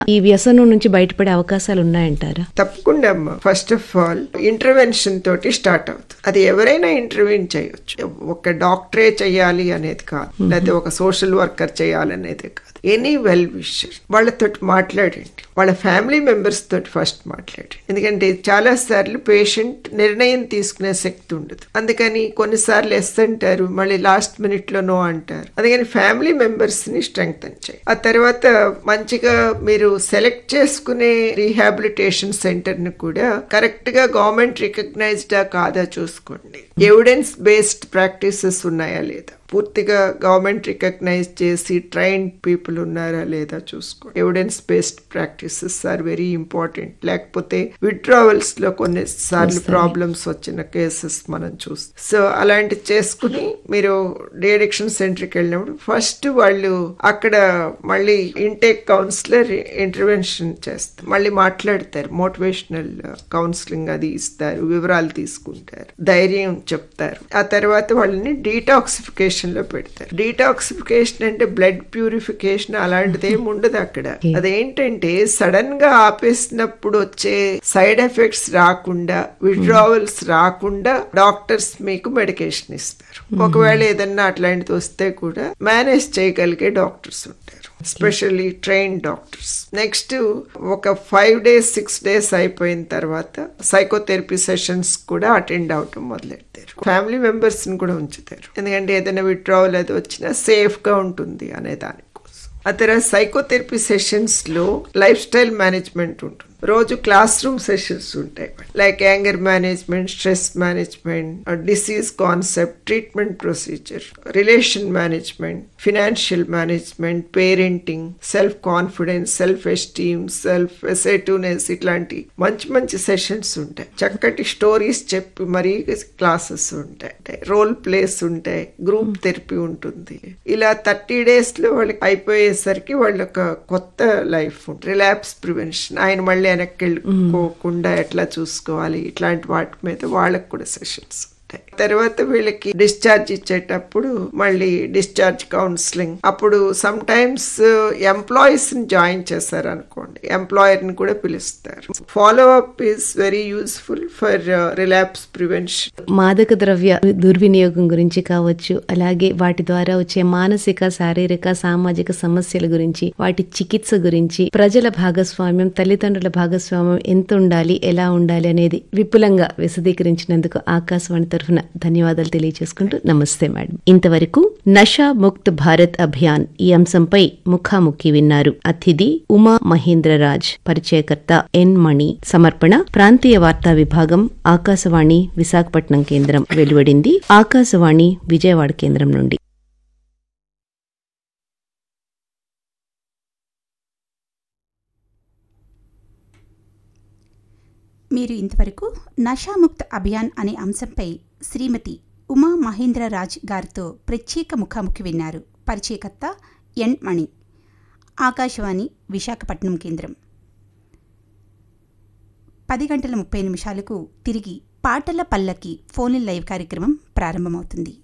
ఈ వ్యసనం నుంచి బయటపడే అవకాశాలు ఉన్నాయంటారా తప్పకుండా అమ్మా ఫస్ట్ ఆఫ్ ఆల్ ఇంటర్వెన్షన్ తోటి స్టార్ట్ అవుతుంది అది ఎవరైనా ఇంటర్వ్యూన్ చేయొచ్చు ఒక డాక్టరే చేయాలి అనేది కాదు లేదా ఒక సోషల్ వర్కర్ చేయాలనేది కాదు ఎనీ వెల్ విషర్ వాళ్ళతోటి మాట్లాడండి వాళ్ళ ఫ్యామిలీ మెంబర్స్ తోటి ఫస్ట్ మాట్లాడండి ఎందుకంటే చాలా సార్లు పేషెంట్ నిర్ణయం తీసుకునే శక్తి ఉండదు అందుకని కొన్నిసార్లు ఎస్ అంటారు మళ్ళీ లాస్ట్ మినిట్ లో నో అంటారు అందుకని ఫ్యామిలీ మెంబర్స్ ని స్ట్రెంగ్త్ చేయి ఆ తర్వాత మంచిగా మీరు సెలెక్ట్ చేసుకునే రీహాబిలిటేషన్ సెంటర్ ని కూడా కరెక్ట్ గా గవర్నమెంట్ రికగ్నైజ్డా కాదా చూసుకోండి ఎవిడెన్స్ బేస్డ్ ప్రాక్టీసెస్ ఉన్నాయా లేదా పూర్తిగా గవర్నమెంట్ రికగ్నైజ్ చేసి ట్రైన్ పీపుల్ ఉన్నారా లేదా చూసుకోండి evidence based practices are very important లేకపోతే విత్డ్రావల్స్ లో కొన్నిసార్లు ప్రాబ్లమ్స్ వచ్చిన కేసెస్ మనం చూస్తాం సో అలాంటి చేసుకుని మీరు డిఎడిక్షన్ సెంటర్కి వెళ్ళినప్పుడు ఫస్ట్ వాళ్ళు అక్కడ మళ్ళీ ఇంటేక్ కౌన్సిలర్ ఇంటర్వెన్షన్ చేస్తారు మళ్ళీ మాట్లాడతారు మోటివేషనల్ కౌన్సిలింగ్ అది ఇస్తారు వివరాలు తీసుకుంటారు ధైర్యం చెప్తారు ఆ తర్వాత వాళ్ళని డీటాక్సిఫికేషన్ లో పెడతారు డీటాక్సిఫికేషన్ అంటే బ్లడ్ ప్యూరిఫికేషన్ అలాంటిది ఏమి ఉండదు అక్కడ అదేంటంటే సడన్ గా ఆపేసినప్పుడు వచ్చే సైడ్ ఎఫెక్ట్స్ రాకుండా విడ్రావల్స్ రాకుండా డాక్టర్స్ మీకు మెడికేషన్ ఇస్తారు ఒకవేళ ఏదన్నా అట్లాంటిది వస్తే కూడా మేనేజ్ చేయగలిగే డాక్టర్స్ ఉంటారు స్పెషల్లీ ట్రైన్ డాక్టర్స్ నెక్స్ట్ ఒక ఫైవ్ డేస్ సిక్స్ డేస్ అయిపోయిన తర్వాత సైకోథెరపీ సెషన్స్ కూడా అటెండ్ అవటం మొదలెడతారు ఫ్యామిలీ మెంబర్స్ ని కూడా ఉంచుతారు ఎందుకంటే ఏదైనా విత్డ్రావల్ అది వచ్చినా సేఫ్ గా ఉంటుంది అనే దానికోసం ఆ తర్వాత సైకోథెరపీ సెషన్స్ లో లైఫ్ స్టైల్ మేనేజ్మెంట్ ఉంటుంది రోజు క్లాస్ రూమ్ సెషన్స్ ఉంటాయి like anger management stress management disease concept treatment procedure relation management financial management parenting self confidence self esteem self assertiveness ఇట్లాంటి మంచి మంచి సెషన్స్ ఉంటాయి చక్కటి స్టోరీస్ చెప్పి మరీ క్లాసెస్ ఉంటాయి రోల్ ప్లేస్ ఉంటాయి గ్రూప్ థెరపీ ఉంటుంది ఇలా థర్టీ డేస్ లో వాళ్ళకి అయిపోయేసరికి వాళ్ళ ఒక కొత్త లైఫ్ రిలాప్స్ ప్రివెన్షన్ ఆయన మళ్ళీ వెనక్కి వెళ్ళిపోకుండా ఎట్లా చూసుకోవాలి ఇట్లాంటి వాటి మీద వాళ్ళకి కూడా సెషన్స్ ఉంటాయి తర్వాత వీళ్ళకి డిశ్చార్జ్ ఇచ్చేటప్పుడు మళ్ళీ డిశ్చార్జ్ కౌన్సిలింగ్ అప్పుడు సమ్ టైమ్స్ ఎంప్లాయీస్ ని జాయిన్ చేశారు అనుకోండి ఎంప్లాయర్ ని కూడా పిలుస్తారు follow up is very useful for relapse prevention మాదక ద్రవ్య దుర్వినియోగం గురించి కావచ్చు అలాగే వాటి ద్వారా వచ్చే మానసిక శారీరక సామాజిక సమస్యల గురించి వాటి చికిత్స గురించి ప్రజల భాగస్వామ్యం తల్లిదండ్రుల భాగస్వామ్యం ఎంత ఉండాలి ఎలా ఉండాలి అనేది విపులంగా విశదీకరించినందుకు ఆకాశవాణి తరఫున ధన్యవాదాలు తెలియజేసుకుంటూ నమస్తే మేడం ఇంతవరకు నషా ముక్త్ భారత్ అభియాన్ ఈ అంశంపై ముఖాముఖి విన్నారు అతిథి ఉమా మహేంద్రరాజ్ పరిచయకర్త ఎన్ మణి సమర్పణ ప్రాంతీయ వార్తా విభాగం ఆకాశవాణి విశాఖపట్నం కేంద్రం వెలువడింది ఆకాశవాణి విజయవాడ కేంద్రం నుండి మీరు ఇంతవరకు నషాముక్త్ అభియాన్ అనే అంశంపై శ్రీమతి ఉమా మహేంద్రరాజ్ గారితో ప్రత్యేక ముఖాముఖి విన్నారు పరిచయకర్త ఎన్ మణి ఆకాశవాణి విశాఖపట్నం కేంద్రం పది గంటల ముప్పై నిమిషాలకు తిరిగి పాటల పల్లకి ఫోన్ లైవ్ కార్యక్రమం ప్రారంభమవుతుంది